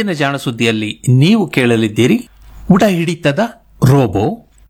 ಇಂದಿನ ಜಾಣ ಸುದ್ದಿಯಲ್ಲಿ ನೀವು ಕೇಳಲಿದ್ದೀರಿ ಉಡ ಹಿಡಿತದ ರೋಬೋ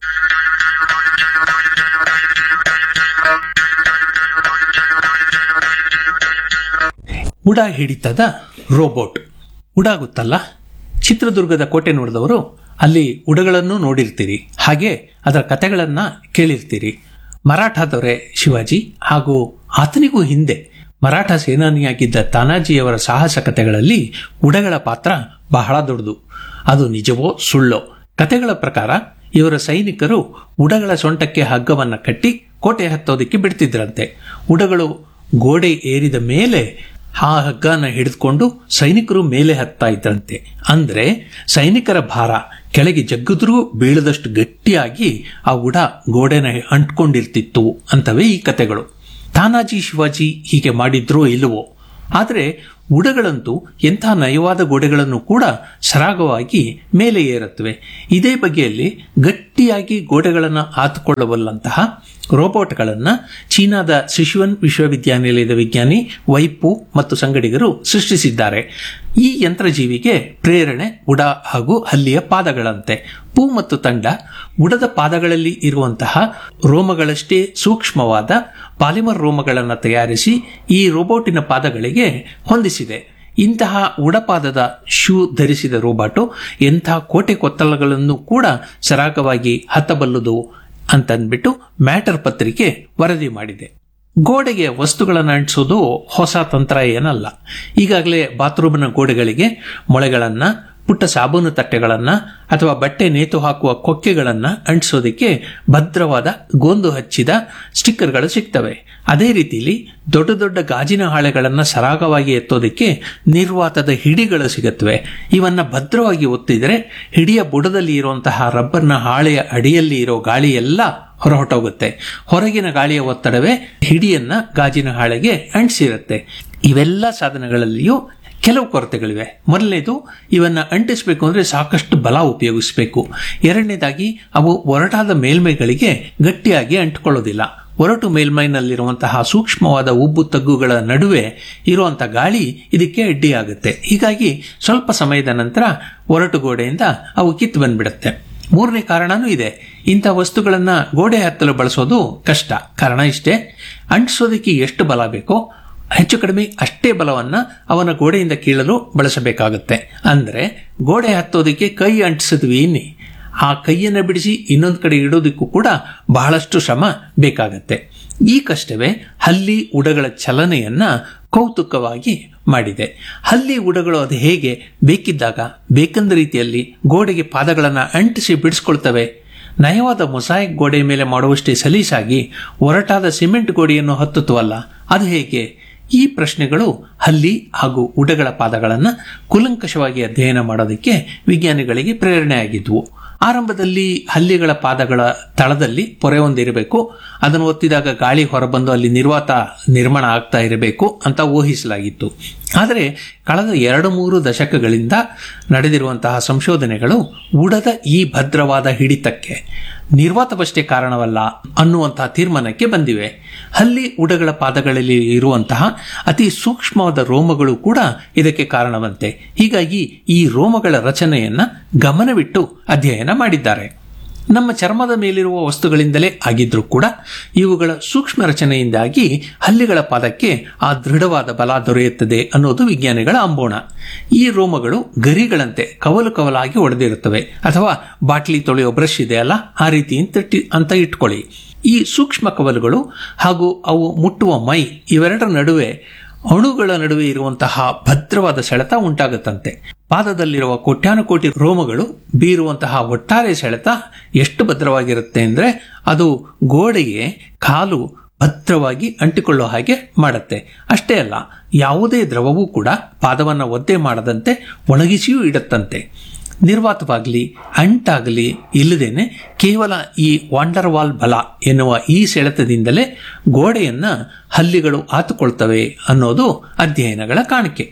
ಉಡ ಹಿಡಿತದ ರೋಬೋಟ್ ಉಡ ಗೊತ್ತಲ್ಲ ಚಿತ್ರದುರ್ಗದ ಕೋಟೆ ನೋಡಿದವರು ಅಲ್ಲಿ ಉಡಗಳನ್ನು ನೋಡಿರ್ತೀರಿ ಹಾಗೆ ಅದರ ಕಥೆಗಳನ್ನ ಕೇಳಿರ್ತೀರಿ ಮರಾಠ ದೊರೆ ಶಿವಾಜಿ ಹಾಗೂ ಆತನಿಗೂ ಹಿಂದೆ ಮರಾಠ ಸೇನಾನಿಯಾಗಿದ್ದ ತಾನಾಜಿಯವರ ಸಾಹಸ ಕಥೆಗಳಲ್ಲಿ ಉಡಗಳ ಪಾತ್ರ ಬಹಳ ದೊಡ್ಡದು ಅದು ನಿಜವೋ ಸುಳ್ಳೋ ಕಥೆಗಳ ಪ್ರಕಾರ ಇವರ ಸೈನಿಕರು ಉಡಗಳ ಸೊಂಟಕ್ಕೆ ಹಗ್ಗವನ್ನ ಕಟ್ಟಿ ಕೋಟೆ ಹತ್ತೋದಕ್ಕೆ ಬಿಡ್ತಿದ್ರಂತೆ ಉಡಗಳು ಗೋಡೆ ಏರಿದ ಮೇಲೆ ಆ ಹಗ್ಗನ ಹಿಡಿದುಕೊಂಡು ಸೈನಿಕರು ಮೇಲೆ ಹತ್ತಾ ಇದ್ರಂತೆ ಅಂದ್ರೆ ಸೈನಿಕರ ಭಾರ ಕೆಳಗೆ ಜಗ್ಗಿದ್ರೂ ಬೀಳದಷ್ಟು ಗಟ್ಟಿಯಾಗಿ ಆ ಉಡ ಗೋಡೆನ ಅಂಟ್ಕೊಂಡಿರ್ತಿತ್ತು ಅಂತವೇ ಈ ಕತೆಗಳು ತಾನಾಜಿ ಶಿವಾಜಿ ಹೀಗೆ ಮಾಡಿದ್ರೋ ಇಲ್ಲವೋ ಆದರೆ ಉಡಗಳಂತೂ ಎಂಥ ನಯವಾದ ಗೋಡೆಗಳನ್ನು ಕೂಡ ಸರಾಗವಾಗಿ ಮೇಲೆ ಏರುತ್ತವೆ ಇದೇ ಬಗೆಯಲ್ಲಿ ಗಟ್ಟಿಯಾಗಿ ಗೋಡೆಗಳನ್ನು ಆತುಕೊಳ್ಳಬಲ್ಲಂತಹ ರೋಬೋಟ್ಗಳನ್ನು ಚೀನಾದ ಸಿಶುವನ್ ವಿಶ್ವವಿದ್ಯಾನಿಲಯದ ವಿಜ್ಞಾನಿ ವೈಪು ಮತ್ತು ಸಂಗಡಿಗರು ಸೃಷ್ಟಿಸಿದ್ದಾರೆ ಈ ಯಂತ್ರಜೀವಿಗೆ ಪ್ರೇರಣೆ ಉಡ ಹಾಗೂ ಹಲ್ಲಿಯ ಪಾದಗಳಂತೆ ಪೂ ಮತ್ತು ತಂಡ ಉಡದ ಪಾದಗಳಲ್ಲಿ ಇರುವಂತಹ ರೋಮಗಳಷ್ಟೇ ಸೂಕ್ಷ್ಮವಾದ ಪಾಲಿಮರ್ ರೋಮಗಳನ್ನು ತಯಾರಿಸಿ ಈ ರೋಬೋಟಿನ ಪಾದಗಳಿಗೆ ಹೊಂದಿಸಿದೆ ಇಂತಹ ಉಡಪಾದದ ಶೂ ಧರಿಸಿದ ರೋಬೋಟು ಎಂಥ ಕೋಟೆ ಕೊತ್ತಲಗಳನ್ನು ಕೂಡ ಸರಾಗವಾಗಿ ಹತ್ತಬಲ್ಲದು ಅಂತಂದ್ಬಿಟ್ಟು ಮ್ಯಾಟರ್ ಪತ್ರಿಕೆ ವರದಿ ಮಾಡಿದೆ ಗೋಡೆಗೆ ವಸ್ತುಗಳನ್ನು ಅಂಟಿಸೋದು ಹೊಸ ತಂತ್ರ ಏನಲ್ಲ ಈಗಾಗಲೇ ಬಾತ್ರೂಮ್ನ ಗೋಡೆಗಳಿಗೆ ಮೊಳೆಗಳನ್ನು ಪುಟ್ಟ ಸಾಬೂನು ತಟ್ಟೆಗಳನ್ನು ಅಥವಾ ಬಟ್ಟೆ ನೇತು ಹಾಕುವ ಕೊಕ್ಕೆಗಳನ್ನು ಅಂಟಿಸೋದಕ್ಕೆ ಭದ್ರವಾದ ಗೋಂದು ಹಚ್ಚಿದ ಸ್ಟಿಕ್ಕರ್ಗಳು ಸಿಗ್ತವೆ ಅದೇ ರೀತಿಯಲ್ಲಿ ದೊಡ್ಡ ದೊಡ್ಡ ಗಾಜಿನ ಹಾಳೆಗಳನ್ನು ಸರಾಗವಾಗಿ ಎತ್ತೋದಕ್ಕೆ ನಿರ್ವಾತದ ಹಿಡಿಗಳು ಸಿಗುತ್ತವೆ ಇವನ್ನ ಭದ್ರವಾಗಿ ಒತ್ತಿದರೆ ಹಿಡಿಯ ಬುಡದಲ್ಲಿ ಇರುವಂತಹ ರಬ್ಬರ್ನ ಹಾಳೆಯ ಅಡಿಯಲ್ಲಿ ಇರೋ ಗಾಳಿ ಎಲ್ಲ ಹೊರಹೊಟ್ಟೋಗುತ್ತೆ ಹೊರಗಿನ ಗಾಳಿಯ ಒತ್ತಡವೇ ಹಿಡಿಯನ್ನ ಗಾಜಿನ ಹಾಳೆಗೆ ಅಂಟಿಸಿರುತ್ತೆ ಇವೆಲ್ಲ ಸಾಧನಗಳಲ್ಲಿಯೂ ಕೆಲವು ಕೊರತೆಗಳಿವೆ ಮೊದಲನೇದು ಇವನ್ನ ಅಂಟಿಸಬೇಕು ಅಂದ್ರೆ ಸಾಕಷ್ಟು ಬಲ ಉಪಯೋಗಿಸಬೇಕು ಎರಡನೇದಾಗಿ ಅವು ಒರಟಾದ ಮೇಲ್ಮೈಗಳಿಗೆ ಗಟ್ಟಿಯಾಗಿ ಅಂಟಿಕೊಳ್ಳೋದಿಲ್ಲ ಒರಟು ಮೇಲ್ಮೈನಲ್ಲಿರುವಂತಹ ಸೂಕ್ಷ್ಮವಾದ ಉಬ್ಬು ತಗ್ಗುಗಳ ನಡುವೆ ಇರುವಂತಹ ಗಾಳಿ ಇದಕ್ಕೆ ಅಡ್ಡಿಯಾಗುತ್ತೆ ಹೀಗಾಗಿ ಸ್ವಲ್ಪ ಸಮಯದ ನಂತರ ಒರಟು ಗೋಡೆಯಿಂದ ಅವು ಕಿತ್ತು ಬಂದ್ಬಿಡುತ್ತೆ ಮೂರನೇ ಕಾರಣನೂ ಇದೆ ಇಂಥ ವಸ್ತುಗಳನ್ನ ಗೋಡೆ ಹತ್ತಲು ಬಳಸೋದು ಕಷ್ಟ ಕಾರಣ ಇಷ್ಟೇ ಅಂಟಿಸೋದಕ್ಕೆ ಎಷ್ಟು ಬಲ ಬೇಕೋ ಹೆಚ್ಚು ಕಡಿಮೆ ಅಷ್ಟೇ ಬಲವನ್ನ ಅವನ ಗೋಡೆಯಿಂದ ಕೀಳಲು ಬಳಸಬೇಕಾಗುತ್ತೆ ಅಂದ್ರೆ ಗೋಡೆ ಹತ್ತೋದಕ್ಕೆ ಕೈ ಅಂಟಿಸಿದ್ವಿ ಇನ್ನಿ ಆ ಕೈಯನ್ನು ಬಿಡಿಸಿ ಇನ್ನೊಂದು ಕಡೆ ಇಡೋದಕ್ಕೂ ಕೂಡ ಬಹಳಷ್ಟು ಶ್ರಮ ಬೇಕಾಗತ್ತೆ ಈ ಕಷ್ಟವೇ ಹಲ್ಲಿ ಉಡಗಳ ಚಲನೆಯನ್ನ ಕೌತುಕವಾಗಿ ಮಾಡಿದೆ ಹಲ್ಲಿ ಉಡಗಳು ಅದು ಹೇಗೆ ಬೇಕಿದ್ದಾಗ ಬೇಕಂದ ರೀತಿಯಲ್ಲಿ ಗೋಡೆಗೆ ಪಾದಗಳನ್ನು ಅಂಟಿಸಿ ಬಿಡಿಸ್ಕೊಳ್ತವೆ ನಯವಾದ ಮೊಸಾಯಿಕ್ ಗೋಡೆ ಮೇಲೆ ಮಾಡುವಷ್ಟೇ ಸಲೀಸಾಗಿ ಒರಟಾದ ಸಿಮೆಂಟ್ ಗೋಡೆಯನ್ನು ಹತ್ತುತ್ತವಲ್ಲ ಅದು ಹೇಗೆ ಈ ಪ್ರಶ್ನೆಗಳು ಹಲ್ಲಿ ಹಾಗೂ ಉಡಗಳ ಪಾದಗಳನ್ನು ಕುಲಂಕಷವಾಗಿ ಅಧ್ಯಯನ ಮಾಡೋದಕ್ಕೆ ವಿಜ್ಞಾನಿಗಳಿಗೆ ಪ್ರೇರಣೆಯಾಗಿದ್ವು ಆರಂಭದಲ್ಲಿ ಹಲ್ಲಿಗಳ ಪಾದಗಳ ತಳದಲ್ಲಿ ಪೊರೆ ಒಂದಿರಬೇಕು ಅದನ್ನು ಒತ್ತಿದಾಗ ಗಾಳಿ ಹೊರಬಂದು ಅಲ್ಲಿ ನಿರ್ವಾತ ನಿರ್ಮಾಣ ಆಗ್ತಾ ಇರಬೇಕು ಅಂತ ಊಹಿಸಲಾಗಿತ್ತು ಆದರೆ ಕಳೆದ ಎರಡು ಮೂರು ದಶಕಗಳಿಂದ ನಡೆದಿರುವಂತಹ ಸಂಶೋಧನೆಗಳು ಉಡದ ಈ ಭದ್ರವಾದ ಹಿಡಿತಕ್ಕೆ ನಿರ್ವಾತವಷ್ಟೇ ಕಾರಣವಲ್ಲ ಅನ್ನುವಂತಹ ತೀರ್ಮಾನಕ್ಕೆ ಬಂದಿವೆ ಹಲ್ಲಿ ಉಡಗಳ ಪಾದಗಳಲ್ಲಿ ಇರುವಂತಹ ಅತಿ ಸೂಕ್ಷ್ಮವಾದ ರೋಮಗಳು ಕೂಡ ಇದಕ್ಕೆ ಕಾರಣವಂತೆ ಹೀಗಾಗಿ ಈ ರೋಮಗಳ ರಚನೆಯನ್ನ ಗಮನವಿಟ್ಟು ಅಧ್ಯಯನ ಮಾಡಿದ್ದಾರೆ ನಮ್ಮ ಚರ್ಮದ ಮೇಲಿರುವ ವಸ್ತುಗಳಿಂದಲೇ ಆಗಿದ್ರೂ ಕೂಡ ಇವುಗಳ ಸೂಕ್ಷ್ಮ ರಚನೆಯಿಂದಾಗಿ ಹಲ್ಲಿಗಳ ಪಾದಕ್ಕೆ ಆ ದೃಢವಾದ ಬಲ ದೊರೆಯುತ್ತದೆ ಅನ್ನೋದು ವಿಜ್ಞಾನಿಗಳ ಅಂಬೋಣ ಈ ರೋಮಗಳು ಗರಿಗಳಂತೆ ಕವಲು ಕವಲಾಗಿ ಒಡೆದಿರುತ್ತವೆ ಅಥವಾ ಬಾಟ್ಲಿ ತೊಳೆಯೋ ಬ್ರಷ್ ಇದೆಯಲ್ಲ ಆ ರೀತಿ ಅಂತ ಇಟ್ಕೊಳ್ಳಿ ಈ ಸೂಕ್ಷ್ಮ ಕವಲುಗಳು ಹಾಗೂ ಅವು ಮುಟ್ಟುವ ಮೈ ಇವೆರಡರ ನಡುವೆ ಅಣುಗಳ ನಡುವೆ ಇರುವಂತಹ ಭದ್ರವಾದ ಸೆಳೆತ ಉಂಟಾಗುತ್ತಂತೆ ಪಾದದಲ್ಲಿರುವ ಕೋಟ್ಯಾನುಕೋಟಿ ರೋಮಗಳು ಬೀರುವಂತಹ ಒಟ್ಟಾರೆ ಸೆಳೆತ ಎಷ್ಟು ಭದ್ರವಾಗಿರುತ್ತೆ ಅಂದ್ರೆ ಅದು ಗೋಡೆಗೆ ಕಾಲು ಭದ್ರವಾಗಿ ಅಂಟಿಕೊಳ್ಳೋ ಹಾಗೆ ಮಾಡುತ್ತೆ ಅಷ್ಟೇ ಅಲ್ಲ ಯಾವುದೇ ದ್ರವವೂ ಕೂಡ ಪಾದವನ್ನು ಒದ್ದೆ ಮಾಡದಂತೆ ಒಣಗಿಸಿಯೂ ಇಡುತ್ತಂತೆ ನಿರ್ವಾತವಾಗಲಿ ಅಂಟಾಗಲಿ ಇಲ್ಲದೇನೆ ಕೇವಲ ಈ ವಾಂಡರ್ವಾಲ್ ಬಲ ಎನ್ನುವ ಈ ಸೆಳೆತದಿಂದಲೇ ಗೋಡೆಯನ್ನ ಹಲ್ಲಿಗಳು ಆತುಕೊಳ್ತವೆ ಅನ್ನೋದು ಅಧ್ಯಯನಗಳ ಕಾಣಿಕೆ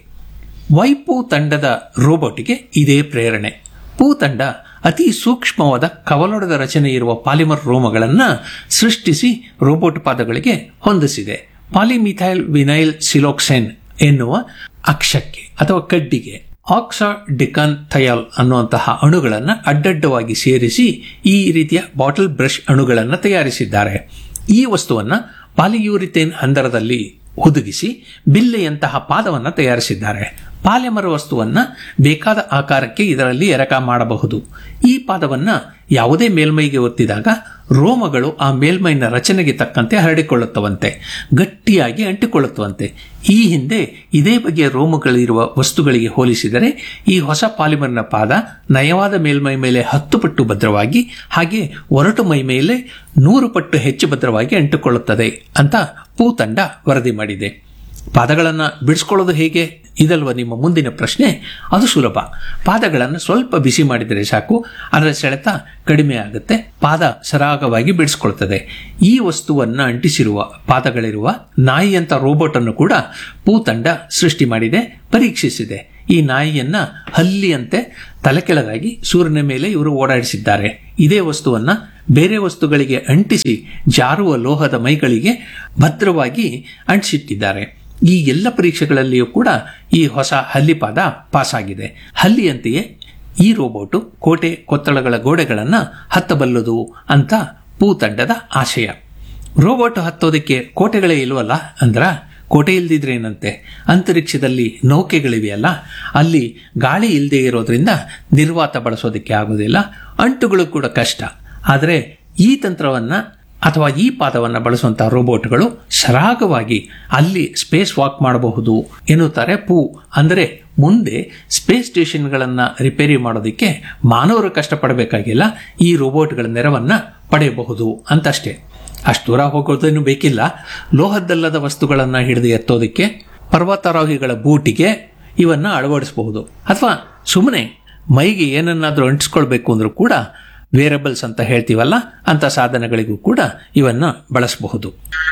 ವೈಪು ತಂಡದ ರೋಬೋಟ್ಗೆ ಇದೇ ಪ್ರೇರಣೆ ಪೂ ತಂಡ ಅತಿ ಸೂಕ್ಷ್ಮವಾದ ಕವಲೊಡೆದ ರಚನೆ ಇರುವ ಪಾಲಿಮರ್ ರೋಮಗಳನ್ನ ಸೃಷ್ಟಿಸಿ ರೋಬೋಟ್ ಪಾದಗಳಿಗೆ ಹೊಂದಿಸಿದೆ ಪಾಲಿಮಿಥೈಲ್ ವಿನೈಲ್ ಸಿಲೋಕ್ಸೆನ್ ಎನ್ನುವ ಅಕ್ಷಕ್ಕೆ ಅಥವಾ ಕಡ್ಡಿಗೆ ಆಕ್ಸಾಡಿಕನ್ ಥಯಾಲ್ ಅನ್ನುವಂತಹ ಅಣುಗಳನ್ನು ಅಡ್ಡಡ್ಡವಾಗಿ ಸೇರಿಸಿ ಈ ರೀತಿಯ ಬಾಟಲ್ ಬ್ರಷ್ ಅಣುಗಳನ್ನು ತಯಾರಿಸಿದ್ದಾರೆ ಈ ವಸ್ತುವನ್ನು ಪಾಲಿಯೂರಿಥೇನ್ ಹಂದರದಲ್ಲಿ ಹುದುಗಿಸಿ ಬಿಲ್ಲೆಯಂತಹ ಪಾದವನ್ನು ತಯಾರಿಸಿದ್ದಾರೆ ಪಾಲೆಮರ ವಸ್ತುವನ್ನ ಬೇಕಾದ ಆಕಾರಕ್ಕೆ ಇದರಲ್ಲಿ ಎರಕ ಮಾಡಬಹುದು ಈ ಪಾದವನ್ನ ಯಾವುದೇ ಮೇಲ್ಮೈಗೆ ಒತ್ತಿದಾಗ ರೋಮಗಳು ಆ ಮೇಲ್ಮೈನ ರಚನೆಗೆ ತಕ್ಕಂತೆ ಹರಡಿಕೊಳ್ಳುತ್ತವಂತೆ ಗಟ್ಟಿಯಾಗಿ ಅಂಟಿಕೊಳ್ಳುತ್ತವಂತೆ ಈ ಹಿಂದೆ ಇದೇ ಬಗೆಯ ರೋಮಗಳಿರುವ ವಸ್ತುಗಳಿಗೆ ಹೋಲಿಸಿದರೆ ಈ ಹೊಸ ಪಾಲಿಮರ್ನ ಪಾದ ನಯವಾದ ಮೇಲ್ಮೈ ಮೇಲೆ ಹತ್ತು ಪಟ್ಟು ಭದ್ರವಾಗಿ ಹಾಗೆ ಒರಟು ಮೈ ಮೇಲೆ ನೂರು ಪಟ್ಟು ಹೆಚ್ಚು ಭದ್ರವಾಗಿ ಅಂಟಿಕೊಳ್ಳುತ್ತದೆ ಅಂತ ಪೂತಂಡ ವರದಿ ಮಾಡಿದೆ ಪಾದಗಳನ್ನು ಬಿಡಿಸ್ಕೊಳ್ಳೋದು ಹೇಗೆ ಇದಲ್ವ ನಿಮ್ಮ ಮುಂದಿನ ಪ್ರಶ್ನೆ ಅದು ಸುಲಭ ಪಾದಗಳನ್ನು ಸ್ವಲ್ಪ ಬಿಸಿ ಮಾಡಿದರೆ ಸಾಕು ಅದರ ಸೆಳೆತ ಕಡಿಮೆ ಆಗುತ್ತೆ ಪಾದ ಸರಾಗವಾಗಿ ಬಿಡಿಸ್ಕೊಳ್ತದೆ ಈ ವಸ್ತುವನ್ನು ಅಂಟಿಸಿರುವ ಪಾದಗಳಿರುವ ನಾಯಿಯಂತ ರೋಬೋಟ್ ಅನ್ನು ಕೂಡ ಪೂತಂಡ ಸೃಷ್ಟಿ ಮಾಡಿದೆ ಪರೀಕ್ಷಿಸಿದೆ ಈ ನಾಯಿಯನ್ನ ಹಲ್ಲಿಯಂತೆ ತಲೆ ಕೆಳಗಾಗಿ ಸೂರ್ಯನ ಮೇಲೆ ಇವರು ಓಡಾಡಿಸಿದ್ದಾರೆ ಇದೇ ವಸ್ತುವನ್ನ ಬೇರೆ ವಸ್ತುಗಳಿಗೆ ಅಂಟಿಸಿ ಜಾರುವ ಲೋಹದ ಮೈಗಳಿಗೆ ಭದ್ರವಾಗಿ ಅಂಟಿಸಿಟ್ಟಿದ್ದಾರೆ ಈ ಎಲ್ಲ ಪರೀಕ್ಷೆಗಳಲ್ಲಿಯೂ ಕೂಡ ಈ ಹೊಸ ಹಲ್ಲಿಪಾದ ಪಾಸ್ ಆಗಿದೆ ಹಲ್ಲಿಯಂತೆಯೇ ಈ ರೋಬೋಟು ಕೋಟೆ ಕೊತ್ತಳಗಳ ಗೋಡೆಗಳನ್ನು ಹತ್ತಬಲ್ಲದು ಅಂತ ಭೂತಂಡದ ಆಶಯ ರೋಬೋಟ್ ಹತ್ತೋದಕ್ಕೆ ಕೋಟೆಗಳೇ ಇಲ್ವಲ್ಲ ಅಂದ್ರ ಕೋಟೆ ಇಲ್ದಿದ್ರೆ ಏನಂತೆ ಅಂತರಿಕ್ಷದಲ್ಲಿ ನೌಕೆಗಳಿವೆಯಲ್ಲ ಅಲ್ಲಿ ಗಾಳಿ ಇಲ್ಲದೆ ಇರೋದ್ರಿಂದ ನಿರ್ವಾತ ಬಳಸೋದಕ್ಕೆ ಆಗೋದಿಲ್ಲ ಅಂಟುಗಳು ಕೂಡ ಕಷ್ಟ ಆದರೆ ಈ ತಂತ್ರವನ್ನ ಅಥವಾ ಈ ಪಾದವನ್ನು ಬಳಸುವಂತಹ ರೋಬೋಟ್ಗಳು ಸರಾಗವಾಗಿ ಅಲ್ಲಿ ಸ್ಪೇಸ್ ವಾಕ್ ಮಾಡಬಹುದು ಎನ್ನುತ್ತಾರೆ ಪೂ ಅಂದರೆ ಮುಂದೆ ಸ್ಪೇಸ್ ಸ್ಟೇಷನ್ಗಳನ್ನು ರಿಪೇರಿ ಮಾಡೋದಕ್ಕೆ ಮಾನವರು ಕಷ್ಟಪಡಬೇಕಾಗಿಲ್ಲ ಈ ರೋಬೋಟ್ಗಳ ನೆರವನ್ನ ಪಡೆಯಬಹುದು ಅಂತಷ್ಟೇ ಅಷ್ಟು ದೂರ ಹೋಗೋದೇನು ಬೇಕಿಲ್ಲ ಲೋಹದ್ದಲ್ಲದ ವಸ್ತುಗಳನ್ನು ಹಿಡಿದು ಎತ್ತೋದಕ್ಕೆ ಪರ್ವತಾರೋಹಿಗಳ ಬೂಟಿಗೆ ಇವನ್ನ ಅಳವಡಿಸಬಹುದು ಅಥವಾ ಸುಮ್ಮನೆ ಮೈಗೆ ಏನನ್ನಾದರೂ ಅಂಟಿಸ್ಕೊಳ್ಬೇಕು ಅಂದ್ರೂ ಕೂಡ ವೇರಬಲ್ಸ್ ಅಂತ ಹೇಳ್ತೀವಲ್ಲ ಅಂತ ಸಾಧನಗಳಿಗೂ ಕೂಡ ಇವನ್ನ ಬಳಸಬಹುದು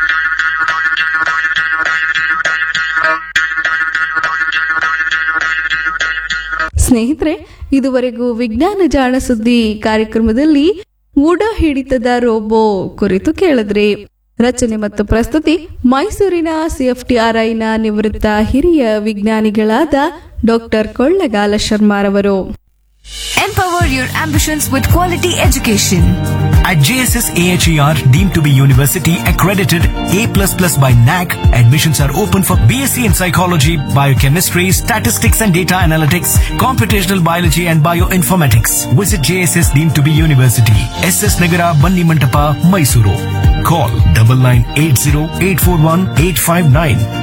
ಸ್ನೇಹಿತರೆ ಇದುವರೆಗೂ ವಿಜ್ಞಾನ ಜಾಣ ಸುದ್ದಿ ಕಾರ್ಯಕ್ರಮದಲ್ಲಿ ಉಡ ಹಿಡಿತದ ರೋಬೋ ಕುರಿತು ಕೇಳಿದ್ರಿ ರಚನೆ ಮತ್ತು ಪ್ರಸ್ತುತಿ ಮೈಸೂರಿನ ಸಿಎಫ್ಟಿಆರ್ಐನ ನಿವೃತ್ತ ಹಿರಿಯ ವಿಜ್ಞಾನಿಗಳಾದ ಡಾಕ್ಟರ್ ಕೊಳ್ಳಗಾಲ ಶರ್ಮಾರವರು Empower your ambitions with quality education. At JSS AHER, deemed to be university accredited A++ by NAC, admissions are open for BSc in psychology, biochemistry, statistics and data analytics, computational biology and bioinformatics. Visit JSS deemed to be university, SS Nagara, Banni Mantapa, Mysuru. Call 9980841859.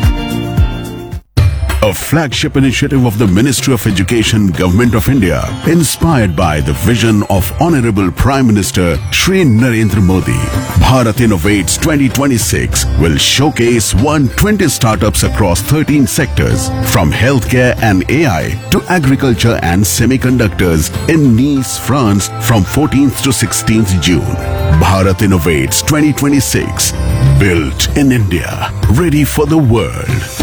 A flagship initiative of the Ministry of Education, Government of India, inspired by the vision of Honorable Prime Minister Shri Narendra Modi. Bharat Innovates 2026 will showcase 120 startups across 13 sectors, from healthcare and AI to agriculture and semiconductors in Nice, France from 14th to 16th June. Bharat Innovates 2026, built in India, ready for the world.